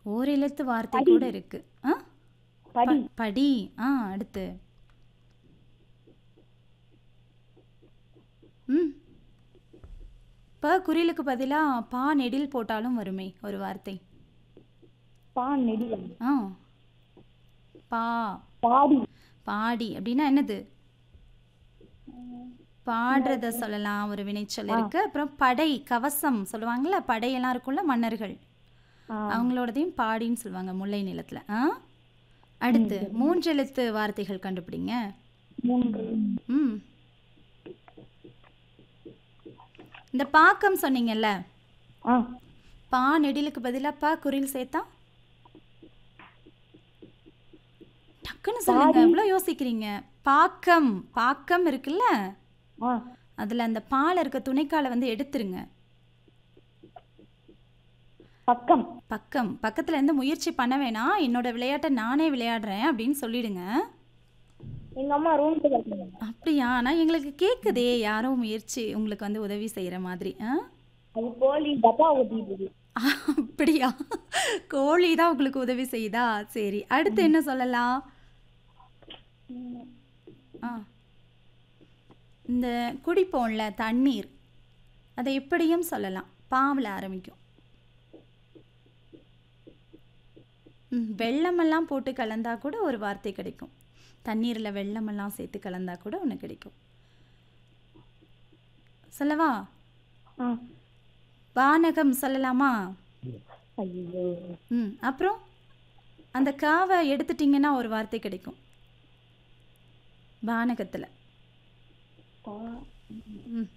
ஓர் எழுத்து வார்த்தை கூட இருக்கு ஆ படி ப- படி ஆ அடுத்து ம் இப்போ குறிலுக்கு பதிலாக பா நெடில் போட்டாலும் வருமே ஒரு வார்த்தை பான் நெடிலம் ஆ பா பாடி பாடி அப்படின்னா என்னது பாடுறத சொல்லலாம் ஒரு வினைச்சொல் இருக்கு அப்புறம் படை கவசம் சொல்லுவாங்கல்ல படையெல்லாம் இருக்கும்ல மன்னர்கள் ஆ. அவங்களோடதையும் பாடின்னு சொல்லுவாங்க முல்லை நிலத்துல ஆ அடுத்து மூன்றெழுத்து வார்த்தைகள் கண்டுபிடிங்க மூன்று ம் இந்த பாக்கம் சொன்னீங்கல்ல ஆ பா நெடிலுக்கு பதிலாக பா குரில் சேர்த்தா டக்குன்னு சொல்லுங்க எவ்வளோ யோசிக்கிறீங்க பாக்கம் பாக்கம் இருக்குல்ல ஆ அதில் அந்த பால் இருக்க துணைக்காலை வந்து எடுத்துருங்க பக்கம் பக்கம் பக்கத்துல இருந்து முயற்சி பண்ண வேணாம் என்னோட விளையாட்டை நானே விளையாடுறேன் அப்படின்னு சொல்லிடுங்க எங்க அம்மா ரூம் பார்க்கணும் அப்படியா ஆனால் எங்களுக்கு கேட்குதே யாரோ முயற்சி உங்களுக்கு வந்து உதவி செய்கிற மாதிரி ஆ அது கோழி டப்பா ஊத்திட்டு அப்படியா கோழி தான் உங்களுக்கு உதவி செய்யுதா சரி அடுத்து என்ன சொல்லலாம் ஆ இந்த குடிப்போம்ல தண்ணீர் அதை எப்படியும் சொல்லலாம் பாவில் ஆரம்பிக்கும் ம், வெல்லமெல்லாம் போட்டு கலந்தா கூட ஒரு வார்த்தை கிடைக்கும் தண்ணீரில் வெல்லமெல்லாம் சேர்த்து கலந்தா கூட ஒன்று கிடைக்கும் சொல்லவா ஆ வானகம் சொல்லலாமா ஐயோ ம் அப்புறம் அந்த காவை எடுத்துட்டிங்கன்னா ஒரு வார்த்தை கிடைக்கும் வானகத்தில் பா- ம்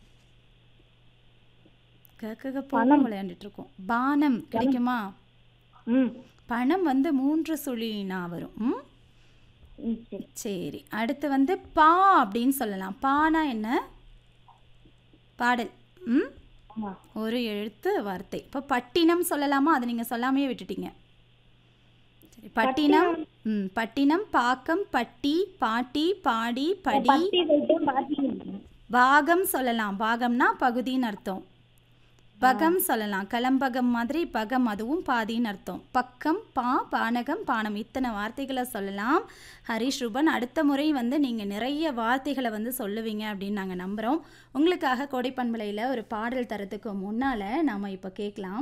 கக்க போன விளையாண்டுட்டு இருக்கோம் பானம் கிடைக்குமா ம் பணம் வந்து மூன்று சுழினா வரும் ம் ம், சரி சரி அடுத்து வந்து பா அப்படின்னு சொல்லலாம் பானா என்ன பாடல் ம் ஆமா ஒரு எழுத்து வார்த்தை இப்போ பட்டினம் சொல்லலாமா அதை நீங்கள் சொல்லாமையே விட்டுட்டீங்க சரி பட்டினம் ம் பட்டினம் பாக்கம் பட்டி பாட்டி பாடி படி பத்தி போயிட்டு பாத்தி பாகம் சொல்லலாம் பாகம்னா பகுதின்னு அர்த்தம் பகம் சொல்லலாம் கலம்பகம் மாதிரி பகம் அதுவும் பாதின்னு அர்த்தம் பக்கம் பா பானகம் பானம் இத்தனை வார்த்தைகளை சொல்லலாம் ஹரிஷ் ரூபன் அடுத்த முறை வந்து நீங்கள் நிறைய வார்த்தைகளை வந்து சொல்லுவீங்க அப்படின்னு நாங்கள் நம்புகிறோம் உங்களுக்காக கோடைப்பண்பலையில் ஒரு பாடல் தரத்துக்கு முன்னால் நாம் இப்போ கேட்கலாம்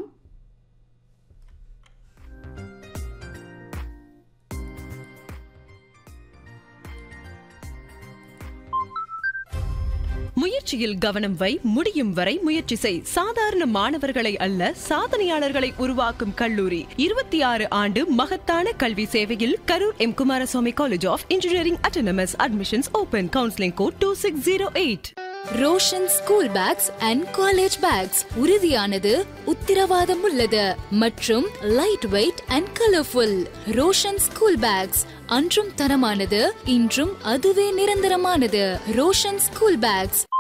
முயற்சியில் கவனம் வை முடியும் வரை முயற்சி செய் சாதாரண மாணவர்களை அல்ல சாதனையாளர்களை உருவாக்கும் கல்லூரி இருபத்தி ஆறு ஆண்டு மகத்தான கல்வி சேவையில் Karur M Kumaraswamy college of engineering autonomous admissions open counselling code two six zero eight Roshan school bags and college bags உறுதியானது உத்திரவாதம் உள்ளது மற்றும் lightweight and colourful Roshan school bags அன்றும் தரமானது இன்றும் அதுவே நிரந்தரமானது ரோஷன் ஸ்கூல் பேக்ஸ்